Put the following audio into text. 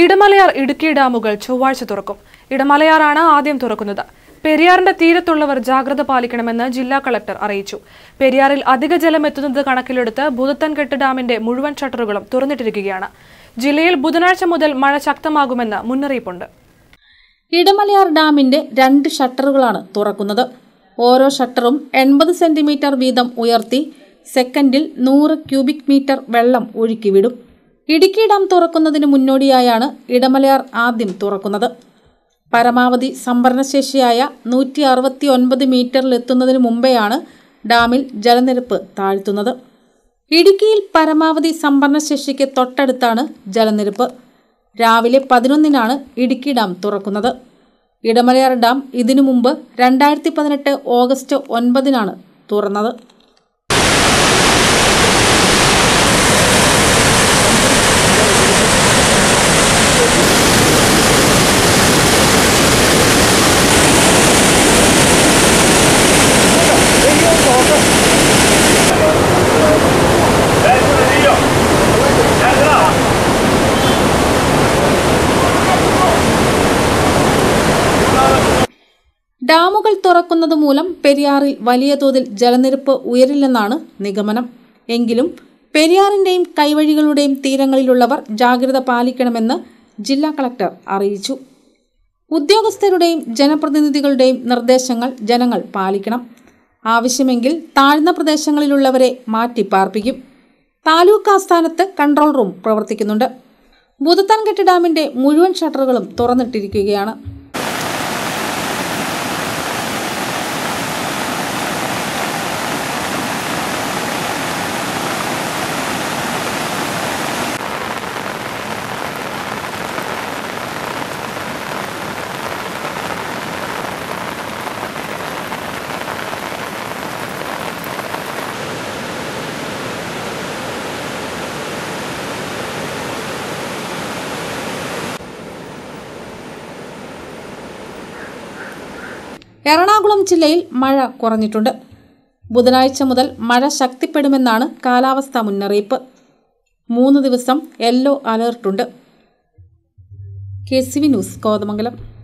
ഇടമലയാർ ഇടുക്കി ഡാമുകൾ ചൊവ്വാഴ്ച തുറക്കും ഇടമലയാറാണ് ആദ്യം തുറക്കുന്നത് പെരിയാറിന്റെ തീരത്തുള്ളവർ ജാഗ്രത പാലിക്കണമെന്ന് ജില്ലാ കളക്ടർ അറിയിച്ചു പെരിയാറിൽ അധിക ജലം എത്തുന്നത് കണക്കിലെടുത്ത് ഭൂതത്തൻകെട്ട് ഡാമിന്റെ മുഴുവൻ ഷട്ടറുകളും തുറന്നിട്ടിരിക്കുകയാണ് ജില്ലയിൽ ബുധനാഴ്ച മുതൽ മഴ ശക്തമാകുമെന്ന് മുന്നറിയിപ്പുണ്ട് ഇടമലയാർ ഡാമിന്റെ രണ്ട് ഷട്ടറുകളാണ് തുറക്കുന്നത് ഓരോ ഷട്ടറും എൺപത് സെന്റിമീറ്റർ വീതം ഉയർത്തി സെക്കൻഡിൽ നൂറ് ക്യൂബിക് മീറ്റർ വെള്ളം ഒഴുക്കിവിടും ഇടുക്കി ഡാം തുറക്കുന്നതിന് മുന്നോടിയായാണ് ഇടമലയാർ ആദ്യം തുറക്കുന്നത് പരമാവധി സംഭരണശേഷിയായ നൂറ്റി അറുപത്തി ഒൻപത് മീറ്ററിലെത്തുന്നതിന് മുമ്പെയാണ് ഡാമിൽ ജലനിരപ്പ് താഴ്ത്തുന്നത് ഇടുക്കിയിൽ പരമാവധി സംഭരണശേഷിക്ക് തൊട്ടടുത്താണ് ജലനിരപ്പ് രാവിലെ പതിനൊന്നിനാണ് ഇടുക്കി ഡാം തുറക്കുന്നത് ഇടമലയാർ ഡാം ഇതിനു മുമ്പ് രണ്ടായിരത്തി പതിനെട്ട് ഓഗസ്റ്റ് ഒൻപതിനാണ് തുറന്നത് ഡാമുകൾ തുറക്കുന്നത് മൂലം പെരിയാറിൽ വലിയ തോതിൽ ജലനിരപ്പ് ഉയരില്ലെന്നാണ് നിഗമനം എങ്കിലും പെരിയാറിന്റെയും കൈവഴികളുടെയും തീരങ്ങളിലുള്ളവർ ജാഗ്രത പാലിക്കണമെന്ന് ജില്ലാ കളക്ടർ അറിയിച്ചു ഉദ്യോഗസ്ഥരുടെയും ജനപ്രതിനിധികളുടെയും നിർദ്ദേശങ്ങൾ ജനങ്ങൾ പാലിക്കണം ആവശ്യമെങ്കിൽ താഴ്ന്ന പ്രദേശങ്ങളിലുള്ളവരെ മാറ്റി പാർപ്പിക്കും താലൂക്ക് ആസ്ഥാനത്ത് കൺട്രോൾ റൂം പ്രവർത്തിക്കുന്നുണ്ട് ഭൂതത്താൻകെട്ട് ഡാമിന്റെ മുഴുവൻ ഷട്ടറുകളും തുറന്നിട്ടിരിക്കുകയാണ് എറണാകുളം ജില്ലയിൽ മഴ കുറഞ്ഞിട്ടുണ്ട് ബുധനാഴ്ച മുതൽ മഴ ശക്തിപ്പെടുമെന്നാണ് കാലാവസ്ഥാ മുന്നറിയിപ്പ് മൂന്ന് ദിവസം യെല്ലോ അലേർട്ടുണ്ട് K C V news Kothamangalam